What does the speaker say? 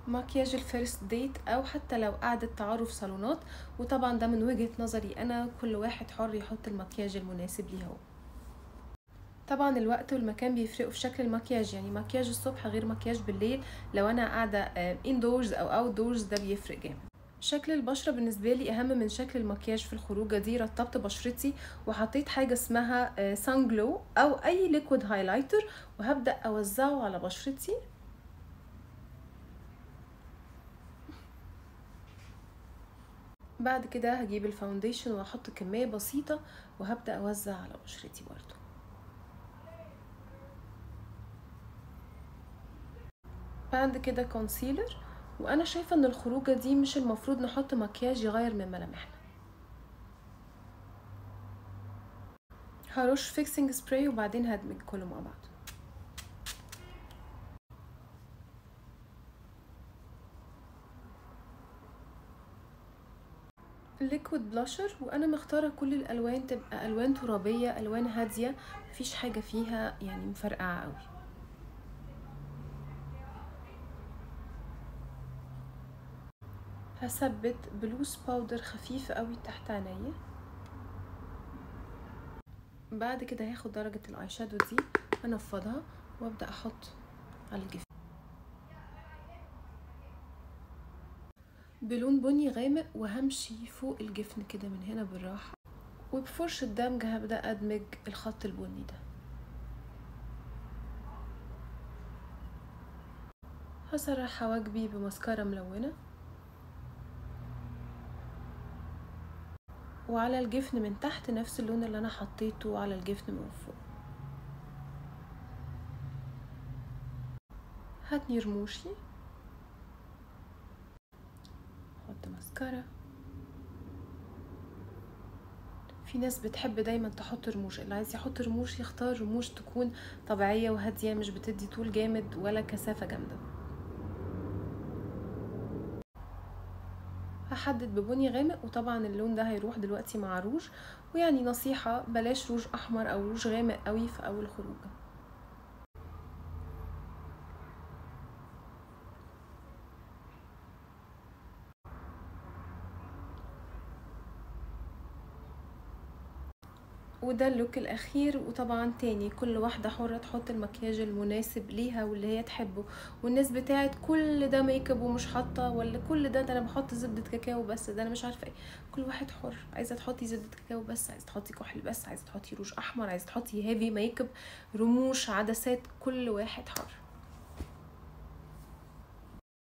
مكياج الفيرست ديت او حتى لو قعدة تعارف صالونات وطبعا ده من وجهة نظري انا كل واحد حر يحط المكياج المناسب ليه هو طبعا الوقت والمكان بيفرقوا في شكل المكياج يعني مكياج الصبح غير مكياج بالليل لو انا قاعده اندورز او اوت دورز ده بيفرق جامد شكل البشرة بالنسبة لي أهم من شكل المكياج في الخروجة دي رطبت بشرتي وحطيت حاجة اسمها سان جلو أو أي ليكويد هايلايتر وهبدأ أوزعه على بشرتي بعد كده هجيب الفاونديشن واحط كمية بسيطة وهبدأ أوزع على بشرتي برضو بعد كده كونسيلر وانا شايفه ان الخروجه دي مش المفروض نحط مكياج يغير من ملامحنا هرش فيكسنج سبراي وبعدين هدمج كله مع بعض ليكويد بلاشر وانا مختاره كل الالوان تبقى الوان ترابيه الوان هاديه مفيش حاجه فيها يعني مفرقعه قوي هثبت بلوز باودر خفيف قوي تحت عينيا بعد كده هاخد درجة الاي شادو دي انفضها وابدأ احط على الجفن بلون بني غامق وهمشي فوق الجفن كده من هنا بالراحة وبفرشة دمج هبدأ ادمج الخط البني ده هسرح حواجبي بمسكرة ملونة وعلى الجفن من تحت نفس اللون اللي انا حطيته على الجفن من فوق هاتني رموشي احط ماسكارا في ناس بتحب دايما تحط رموش اللي عايز يحط رموش يختار رموش تكون طبيعية وهادية مش بتدي طول جامد ولا كثافة جامدة هحدد ببني غامق وطبعا اللون ده هيروح دلوقتي مع روج ويعني نصيحة بلاش روج احمر او روج غامق قوي في اول خروجه وده اللوك الاخير وطبعا تاني كل واحدة حرة تحط المكياج المناسب ليها واللي هي تحبه والناس بتاعت كل ده ميك اب ومش حاطه ولا كل ده ده انا بحط زبدة كاكاو بس ده انا مش عارفه ايه كل واحد حر عايزه تحطي زبدة كاكاو بس عايزه تحطي كحل بس عايزه تحطي روج احمر عايزه تحطي هيفي ميك اب رموش عدسات كل واحد حر